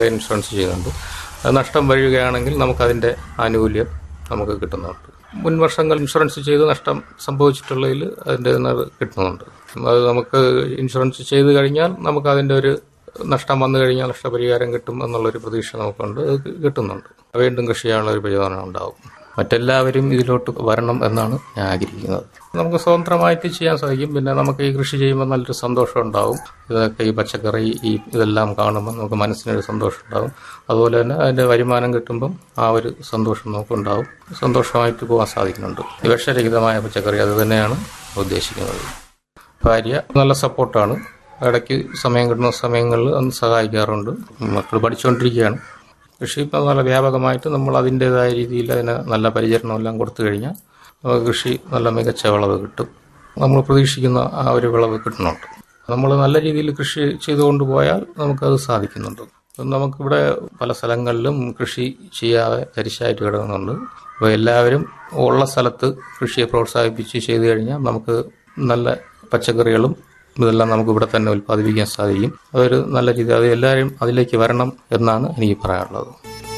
insurance ചെയ്യുന്നുണ്ട് അത് നഷ്ടം വരികയാണെങ്കിൽ നമുക്കതിൻ്റെ ആനുകൂല്യം നമുക്ക് കിട്ടുന്നുണ്ട് മുൻ വർഷങ്ങൾ ഇൻഷുറൻസ് ചെയ്ത് നഷ്ടം സംഭവിച്ചിട്ടുള്ളതിൽ അതിൻ്റെ ഇത് കിട്ടുന്നുണ്ട് അത് നമുക്ക് ഇൻഷുറൻസ് ചെയ്ത് കഴിഞ്ഞാൽ നമുക്ക് അതിൻ്റെ ഒരു നഷ്ടം വന്നു കഴിഞ്ഞാൽ നഷ്ടപരിഹാരം കിട്ടും എന്നുള്ളൊരു പ്രതീക്ഷ നമുക്കുണ്ട് അത് കിട്ടുന്നുണ്ട് വീണ്ടും കൃഷി ചെയ്യാനുള്ള ഒരു പ്രചോദനം ഉണ്ടാവും മറ്റെല്ലാവരും ഇതിലോട്ട് വരണം എന്നാണ് ഞാൻ ആഗ്രഹിക്കുന്നത് നമുക്ക് സ്വതന്ത്രമായിട്ട് ചെയ്യാൻ സാധിക്കും പിന്നെ നമുക്ക് ഈ കൃഷി ചെയ്യുമ്പോൾ നല്ലൊരു സന്തോഷം ഉണ്ടാവും ഇതൊക്കെ ഈ പച്ചക്കറി ഈ ഇതെല്ലാം കാണുമ്പോൾ നമുക്ക് മനസ്സിനൊരു സന്തോഷം ഉണ്ടാവും അതുപോലെ തന്നെ അതിൻ്റെ വരുമാനം കിട്ടുമ്പം ആ ഒരു സന്തോഷം നമുക്കുണ്ടാവും സന്തോഷമായിട്ട് പോകാൻ സാധിക്കുന്നുണ്ട് ഈ വിഷരഹിതമായ പച്ചക്കറി അത് തന്നെയാണ് ഉദ്ദേശിക്കുന്നത് ഭാര്യ നല്ല സപ്പോർട്ടാണ് ഇടയ്ക്ക് സമയം കിട്ടുന്ന സമയങ്ങളിൽ ഒന്ന് സഹായിക്കാറുണ്ട് മക്കൾ പഠിച്ചുകൊണ്ടിരിക്കുകയാണ് കൃഷി ഇപ്പം നല്ല വ്യാപകമായിട്ട് നമ്മൾ അതിൻ്റെതായ രീതിയിൽ അതിന് നല്ല പരിചരണം എല്ലാം കൊടുത്തു കഴിഞ്ഞാൽ നമുക്ക് കൃഷി നല്ല മികച്ച വിളവ് കിട്ടും നമ്മൾ പ്രതീക്ഷിക്കുന്ന ആ ഒരു വിളവ് കിട്ടുന്നുണ്ട് നമ്മൾ നല്ല രീതിയിൽ കൃഷി ചെയ്തുകൊണ്ട് പോയാൽ നമുക്കത് സാധിക്കുന്നുണ്ട് ഇപ്പം നമുക്കിവിടെ പല സ്ഥലങ്ങളിലും കൃഷി ചെയ്യാതെ തരിശായിട്ട് കിടക്കുന്നുണ്ട് അപ്പോൾ എല്ലാവരും ഉള്ള സ്ഥലത്ത് കൃഷിയെ പ്രോത്സാഹിപ്പിച്ച് ചെയ്തു കഴിഞ്ഞാൽ നമുക്ക് നല്ല പച്ചക്കറികളും ഇതെല്ലാം നമുക്ക് ഇവിടെ തന്നെ ഉൽപ്പാദിപ്പിക്കാൻ സാധിക്കും അതൊരു നല്ല രീതി അത് എല്ലാവരും അതിലേക്ക് വരണം എന്നാണ് എനിക്ക് പറയാനുള്ളത്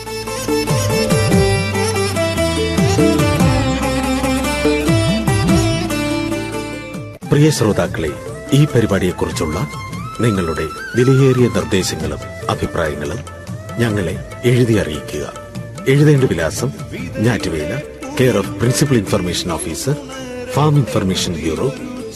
പ്രിയ ശ്രോതാക്കളെ ഈ പരിപാടിയെക്കുറിച്ചുള്ള നിങ്ങളുടെ വിലയേറിയ നിർദ്ദേശങ്ങളും അഭിപ്രായങ്ങളും ഞങ്ങളെ എഴുതി അറിയിക്കുക എഴുതേണ്ട വിലാസം ഞാറ്റുവേല care of principal information officer farm information bureau